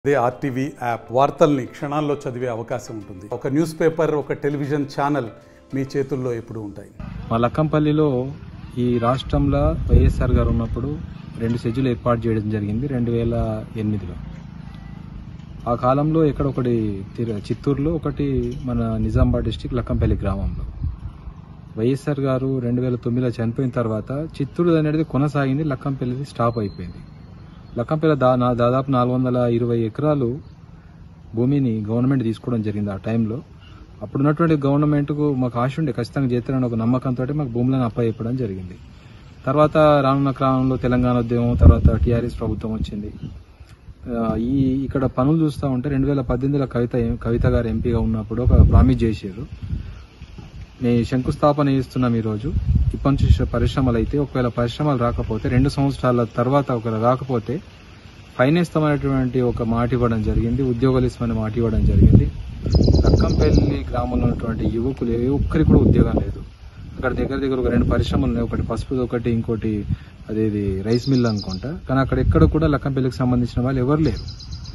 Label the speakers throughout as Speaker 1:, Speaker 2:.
Speaker 1: అదే RTV app వార్తల్ని క్షణాల్లో చదివే అవకాశం ఉంటుంది ఒక న్యూస్ పేపర్ ఒక టెలివిజన్ ఛానల్ మీ చేతుల్లో ఎప్పుడూ ఉంటాయి
Speaker 2: మా లక్కంపల్లిలో ఈ రాష్ట్రంలో వైఎస్ఆర్ గారు ఉన్నప్పుడు రెండు సెజ్జులు ఏర్పాటు చేయడం జరిగింది రెండు వేల ఎనిమిదిలో ఆ కాలంలో ఇక్కడ ఒకటి తిరు- చిత్తూరులో ఒకటి మన నిజామాబాద్ డిస్టిక్ లక్కంపల్లి గ్రామంలో వైఎస్ఆర్ గారు రెండు వేల తొమ్మిదిలో చనిపోయిన తర్వాత చిత్తూరు అనేది కొనసాగింది లక్కంపల్లిది స్టాప్ అయిపోయింది లక్కంపల్లి దా నా- దాదాపు నాలుగు వందల ఇరవై ఎకరాలు భూమిని గవర్నమెంట్ తీసుకోవడం జరిగింది ఆ టైంలో అప్పుడు ఉన్నటువంటి గవర్నమెంట్కు మాకు ఆశ ఉండే ఖచ్చితంగా చేస్తారని ఒక నమ్మకంతో మాకు భూములను అప్పచెప్పడం జరిగింది తర్వాత రానున్న క్రమంలో తెలంగాణ ఉద్యమం తర్వాత టీఆర్ఎస్ ప్రభుత్వం వచ్చింది ఆ, ఈ ఇక్కడ పనులు చూస్తూ ఉంటే రెండు వేల పద్దెనిమిదిలో కవిత కవిత గారు ఎంపీగా ఉన్నప్పుడు ఒక ప్రామిస్ చేశారు నేను శంకుస్థాపన చేస్తున్నాం ఈరోజు ఇప్పటి నుంచి పరిశ్రమలు అయితే ఒకవేళ పరిశ్రమలు రాకపోతే రెండు సంవత్సరాల తర్వాత ఒకవేళ రాకపోతే ఫైన్ ఇస్తామనేటువంటి ఒక మాట ఇవ్వడం జరిగింది ఉద్యోగాలు ఇస్తామని మాట ఇవ్వడం జరిగింది లక్కంపల్లి గ్రామంలో ఉన్నటువంటి యువకులు ఏ ఒక్కరికి కూడా ఉద్యోగం లేదు అక్కడ దగ్గర దగ్గర ఒక రెండు పరిశ్రమలు ఉన్నాయి ఒకటి పసుపు ఒకటి ఇంకోటి అదేది రైస్ మిల్ అనుకుంటా కానీ అక్కడ ఎక్కడ కూడా లక్కంపల్లికి సంబంధించిన వాళ్ళు ఎవరు లేరు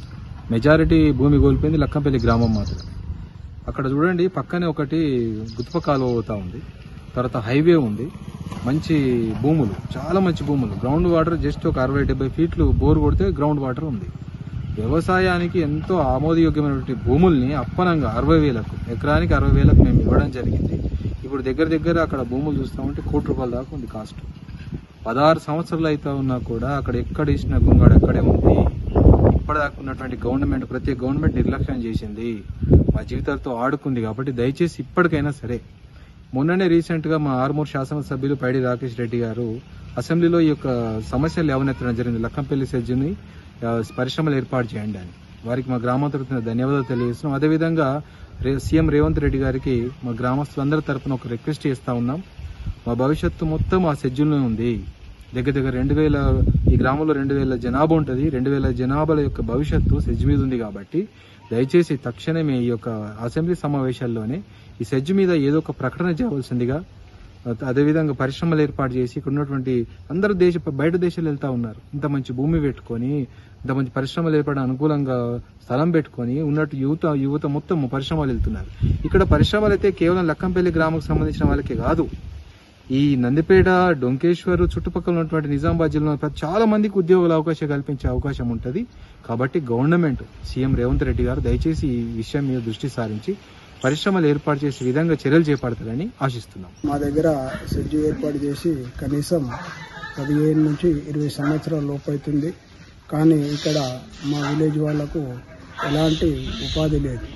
Speaker 2: మెజారిటీ భూమి కోల్పోయింది లక్కంపల్లి గ్రామం మాత్రమే అక్కడ చూడండి పక్కనే ఒకటి గుత్ప కాలువ పోతా ఉంది తర్వాత హైవే ఉంది మంచి భూములు చాలా మంచి భూములు గ్రౌండ్ వాటర్ జస్ట్ ఒక అరవై డెబ్బై ఫీట్లు బోర్ కొడితే గ్రౌండ్ వాటర్ ఉంది వ్యవసాయానికి ఎంతో ఆమోదయోగ్యమైనటువంటి భూముల్ని అప్పనంగా అరవై వేలకు ఎకరానికి అరవై వేలకు మేము ఇవ్వడం జరిగింది ఇప్పుడు దగ్గర దగ్గర అక్కడ భూములు చూస్తామంటే కోటి రూపాయల దాకా ఉంది కాస్ట్ పదహారు సంవత్సరాలు అయితే ఉన్నా కూడా అక్కడ ఎక్కడ ఇచ్చిన గుంగాడు అక్కడే ఉంది ఇప్పటిదాకా ఉన్నటువంటి గవర్నమెంట్ ప్రతి గవర్నమెంట్ నిర్లక్ష్యం చేసింది మా జీవితాలతో ఆడుకుంది కాబట్టి దయచేసి ఇప్పటికైనా సరే మొన్ననే రీసెంట్ గా మా ఆర్మూర్ శాసనసభ్యులు పైడి రాకేష్ రెడ్డి గారు అసెంబ్లీలో ఈ యొక్క సమస్యలు లేవనెత్తడం జరిగింది లక్కంపల్లి సెజ్జుని ఆ, పరిశ్రమలు ఏర్పాటు చేయండి అని వారికి మా గ్రామం తరఫున ధన్యవాదాలు తెలియజేస్తున్నాం అదేవిధంగా రే- సీఎం రేవంత్ రెడ్డి గారికి మా గ్రామస్తులందరి తరఫున ఒక రిక్వెస్ట్ చేస్తా ఉన్నాం మా భవిష్యత్తు మొత్తం ఆ షెడ్యూల్లోనే ఉంది దగ్గర దగ్గర రెండు వేల ఈ గ్రామంలో రెండు వేల జనాభా ఉంటుంది రెండు వేల జనాభాల యొక్క భవిష్యత్తు సెజ్ మీద ఉంది కాబట్టి దయచేసి తక్షణమే ఈ యొక్క అసెంబ్లీ సమావేశాల్లోనే ఈ సెజ్ మీద ఏదో ఒక ప్రకటన చేయవలసిందిగా అదేవిధంగా పరిశ్రమలు ఏర్పాటు చేసి ఇక్కడ ఉన్నటువంటి అందరు దేశ బయట దేశాలు వెళ్తా ఉన్నారు ఇంత మంచి భూమి పెట్టుకొని ఇంత మంచి పరిశ్రమలు ఏర్పడే అనుకూలంగా స్థలం పెట్టుకొని ఉన్నట్టు యువత యువత మొత్తం పరిశ్రమలు వెళ్తున్నారు ఇక్కడ పరిశ్రమలు అయితే కేవలం లక్కంపల్లి గ్రామకు సంబంధించిన వాళ్ళకే కాదు ఈ నందిపేట డొంకేశ్వర్ చుట్టుపక్కల ఉన్నటువంటి నిజామాబాద్ జిల్లాలో ప్రతి- చాలా మందికి ఉద్యోగాల అవకాశం కల్పించే అవకాశం ఉంటుంది కాబట్టి గవర్నమెంట్ సీఎం రేవంత్ రెడ్డి గారు దయచేసి ఈ విషయం మీద దృష్టి సారించి పరిశ్రమలు ఏర్పాటు చేసే విధంగా చర్యలు చేపడతారని ఆశిస్తున్నాం
Speaker 3: మా దగ్గర సెడ్జు ఏర్పాటు చేసి కనీసం పదిహేను నుంచి ఇరవై సంవత్సరాల లోపు అవుతుంది కానీ ఇక్కడ మా విలేజ్ వాళ్లకు ఎలాంటి ఉపాధి లేదు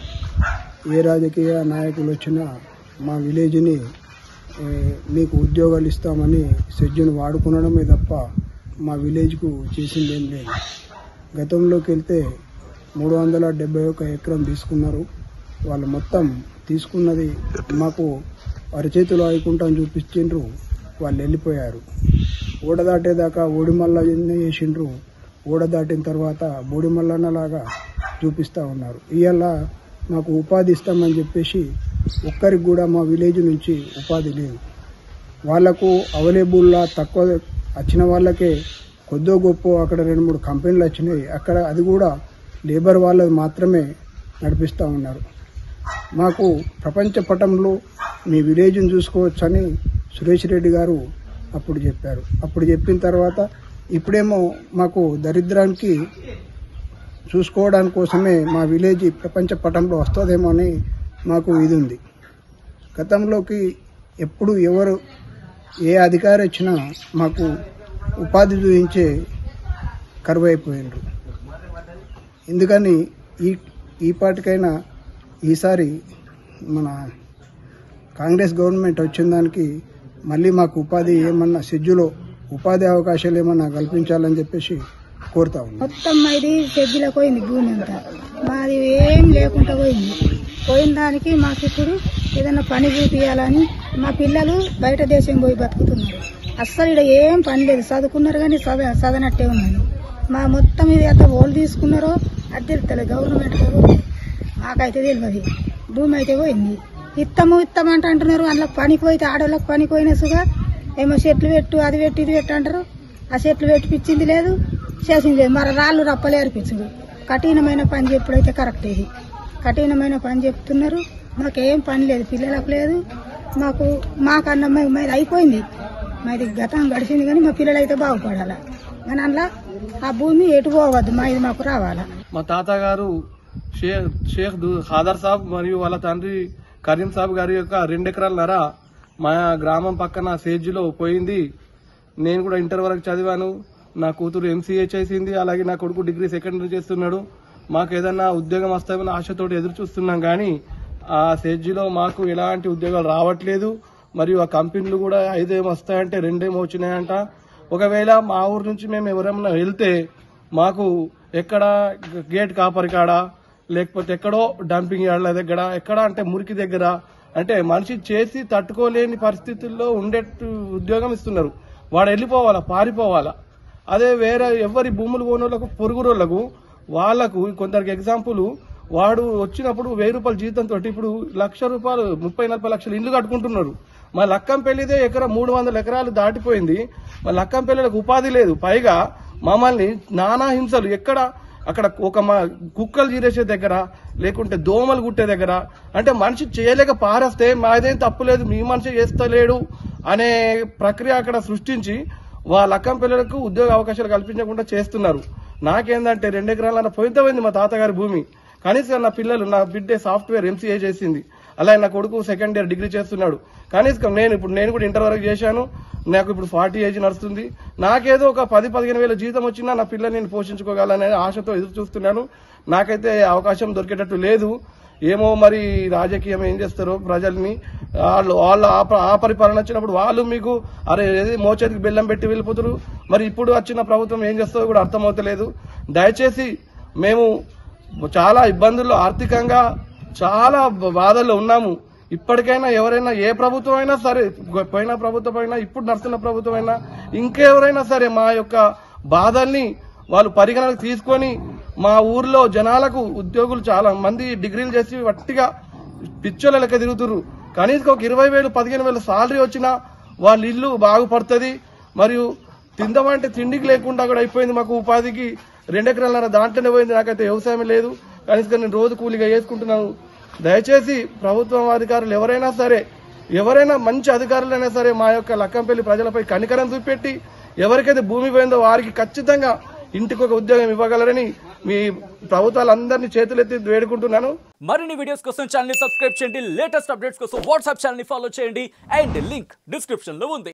Speaker 3: ఏ రాజకీయ నాయకులు వచ్చినా మా విలేజ్ని ఏ, మీకు ఉద్యోగాలు ఇస్తామని సెడ్జును వాడుకునడమే తప్ప మా విలేజ్కు చేసిందేం లేదు గతంలోకి వెళ్తే మూడు వందల డెబ్బై ఒక ఎకరం తీసుకున్నారు వాళ్ళు మొత్తం తీసుకున్నది మాకు అరచేతులు ఆడుకుంటాం చూపించిండ్రు వాళ్ళు వెళ్ళిపోయారు ఓడ దాటేదాకా ఓడిమల్ల చేసిండ్రు ఓడ దాటిన తర్వాత బోడిమల్లన్నలాగా చూపిస్తా ఉన్నారు ఇవాళ మాకు ఉపాధి ఇస్తామని చెప్పేసి ఒక్కరికి కూడా మా విలేజ్ నుంచి ఉపాధి లేదు వాళ్లకు అవైలబుల్లా తక్కువ వచ్చిన వాళ్ళకే కొద్దో గొప్ప అక్కడ రెండు మూడు కంపెనీలు వచ్చినాయి అక్కడ అది కూడా లేబర్ వాళ్ళది మాత్రమే నడిపిస్తూ ఉన్నారు మాకు ప్రపంచ పటంలో మీ విలేజ్ని చూసుకోవచ్చని సురేష్ రెడ్డి గారు అప్పుడు చెప్పారు అప్పుడు చెప్పిన తర్వాత ఇప్పుడేమో మాకు దరిద్రానికి చూసుకోవడానికి కోసమే మా విలేజ్ ప్రపంచ పటంలో వస్తుందేమో అని మాకు ఇది ఉంది గతంలోకి ఎప్పుడు ఎవరు ఏ అధికారి వచ్చినా మాకు ఉపాధి చూపించే కరువు అయిపోయినారు ఎందుకని ఈ ఈ పాటికైనా ఈసారి మన కాంగ్రెస్ గవర్నమెంట్ వచ్చిన దానికి మళ్ళీ మాకు ఉపాధి ఏమన్నా షెడ్యూలో ఉపాధి అవకాశాలు ఏమన్నా కల్పించాలని చెప్పేసి కోరుతా ఉన్నాం
Speaker 4: మొత్తం ఇది సెజ్జిలో పోయింది భూమి అంతా మాది ఏం లేకుండా పోయింది పోయిన దానికి మాకు ఇప్పుడు ఏదైనా పని చూపించాలని మా పిల్లలు బయట దేశం పోయి బతుకుతున్నారు అస్సలు ఇక్కడ ఏం పని లేదు చదువుకున్నారు కానీ చద చదనట్టే ఉన్నది మా మొత్తం ఇది ఎంత ఓళ్ళు తీసుకున్నారో అది తెలుస్తలేదు గవర్నమెంట్ వాళ్ళు. మాకైతే తెలియదు భూమి అయితే పోయింది ఇత్తము ఇత్తము అంటే అంటున్నారు అందులో పనికి పోయితే ఆడవాళ్ళకి పనికి పోయినా సుగా ఏమో చెట్లు పెట్టు అది పెట్టు ఇది పెట్టు అంటారు ఆ చెట్లు పెట్టిపించింది లేదు చేసింది లేదు మరి రాళ్ళు రప్పలేరిపించడు కఠినమైన పని చెప్పుడైతే కరెక్ట్ ఇది కఠినమైన పని చెప్తున్నారు మాకేం పని లేదు పిల్లలకు లేదు మాకు మాకన్నా మే- మాది అయిపోయింది మాది గతం గడిచింది కానీ మా పిల్లలు అయితే బాగుపడాలా కానీ అందులో ఆ భూమి ఎటు పోవద్దు మా ఇది మాకు రావాలా
Speaker 5: మా తాతగారు షేక్ షేక్ దు- ఖాదర్ సాబ్ మరియు వాళ్ళ తండ్రి కరీం సాబ్ గారి యొక్క రెండు ఎకరాలన్నర మా గ్రామం పక్కన సేజ్లో పోయింది నేను కూడా ఇంటర్ వరకు చదివాను నా కూతురు ఎంసీఏ చేసింది అలాగే నా కొడుకు డిగ్రీ సెకండరీ చేస్తున్నాడు మాకు ఏదన్నా ఉద్యోగం వస్తామని ఆశతోటి ఎదురు చూస్తున్నాం కానీ ఆ సేజ్లో మాకు ఎలాంటి ఉద్యోగాలు రావట్లేదు మరియు ఆ కంపెనీలు కూడా ఐదేమో వస్తాయంటే రెండేమో వచ్చినాయంట ఒకవేళ మా ఊరు నుంచి మేము ఎవరైనా వెళ్తే మాకు ఎక్కడ గేట్ కాపరి కాడ లేకపోతే ఎక్కడో డంపింగ్ యార్డ్ల దగ్గర ఎక్కడ అంటే మురికి దగ్గర అంటే మనిషి చేసి తట్టుకోలేని పరిస్థితుల్లో ఉండేట్టు ఉద్యోగం ఇస్తున్నారు వాడు వెళ్ళిపోవాలా పారిపోవాలా అదే వేరే ఎవరి భూములు కొనోళ్ళకు పొరుగురోళ్లకు వాళ్లకు కొందరికి ఎగ్జాంపుల్ వాడు వచ్చినప్పుడు వెయ్యి రూపాయల జీతంతో ఇప్పుడు లక్ష రూపాయలు ముప్పై నలభై లక్షలు ఇల్లు కట్టుకుంటున్నారు మా లక్కంపల్లిదే ఎకరా మూడు వందల ఎకరాలు దాటిపోయింది మా లక్కంపల్లిలకు ఉపాధి లేదు పైగా మమ్మల్ని నానా హింసలు ఎక్కడ అక్కడ ఒక మా కుక్కలు చీరేసే దగ్గర లేకుంటే దోమలు కుట్టే దగ్గర అంటే మనిషి చేయలేక పారేస్తే మాదేం తప్పు లేదు మీ మనిషి చేస్తలేడు అనే ప్రక్రియ అక్కడ సృష్టించి వాళ్ళ అక్కం పిల్లలకు ఉద్యోగ అవకాశాలు కల్పించకుండా చేస్తున్నారు నాకేందంటే రెండు ఎకరాల పోయింది మా తాతగారి భూమి కనీసం నా పిల్లలు నా బిడ్డే సాఫ్ట్వేర్ ఎంసీఏ చేసింది అలాగే నా కొడుకు సెకండ్ ఇయర్ డిగ్రీ చేస్తున్నాడు కనీసం నేను ఇప్పుడు నేను కూడా ఇంటర్ వరకు చేశాను నాకు ఇప్పుడు ఫార్టీ ఏజ్ నడుస్తుంది నాకేదో ఒక పది పదిహేను వేల జీతం వచ్చినా నా పిల్లల్ని నేను పోషించుకోగలనే ఆశతో ఎదురు చూస్తున్నాను నాకైతే అవకాశం దొరికేటట్టు లేదు ఏమో మరి రాజకీయం ఏం చేస్తారో ప్రజల్ని వాళ్ళు వాళ్ళు ఆ ప- ఆ పరిపాలన వచ్చినప్పుడు వాళ్ళు మీకు అరే ఏది మోచేతికి బెల్లం పెట్టి వెళ్ళిపోతారు మరి ఇప్పుడు వచ్చిన ప్రభుత్వం ఏం చేస్తుందో కూడా అర్థమవుతలేదు దయచేసి మేము చాలా ఇబ్బందుల్లో ఆర్థికంగా చాలా బాధల్లో ఉన్నాము ఇప్పటికైనా ఎవరైనా ఏ ప్రభుత్వం అయినా సరే పోయిన ప్రభుత్వం అయినా ఇప్పుడు నడుస్తున్న ప్రభుత్వం అయినా ఇంకెవరైనా సరే మా యొక్క బాధల్ని వాళ్ళు పరిగణనకు తీసుకొని మా ఊర్లో జనాలకు ఉద్యోగులు చాలా మంది డిగ్రీలు చేసి వట్టిగా పిచ్చోళ్ళ లెక్క తిరుగుతుర్రు కనీసం ఒక ఇరవై వేలు పదిహేను వేలు సాలరీ వచ్చినా వాళ్ళ ఇల్లు బాగుపడుతుంది మరియు తిందామంటే తిండికి లేకుండా కూడా అయిపోయింది మాకు ఉపాధికి రెండెకరాలన్నర దాంట్లోనే పోయింది నాకైతే వ్యవసాయం లేదు కనీసం నేను రోజు కూలీగా చేసుకుంటున్నాను దయచేసి ప్రభుత్వం అధికారులు ఎవరైనా సరే ఎవరైనా మంచి అధికారులైనా సరే మా యొక్క లక్కంపల్లి ప్రజలపై కనికరం చూపెట్టి ఎవరికైతే భూమి పోయిందో వారికి ఖచ్చితంగా ఇంటికి ఒక ఉద్యోగం ఇవ్వగలరని మీ ప్రభుత్వాలందరినీ చేతులెత్తి వేడుకుంటున్నాను
Speaker 6: మరిన్ని వీడియోస్ కోసం ఛానల్ సబ్స్క్రైబ్ చేయండి లేటెస్ట్ అప్డేట్స్ కోసం వాట్సాప్ ఛానల్ ఫాలో చేయండి అండ్ లింక్ డిస్క్రిప్షన్ లో ఉంది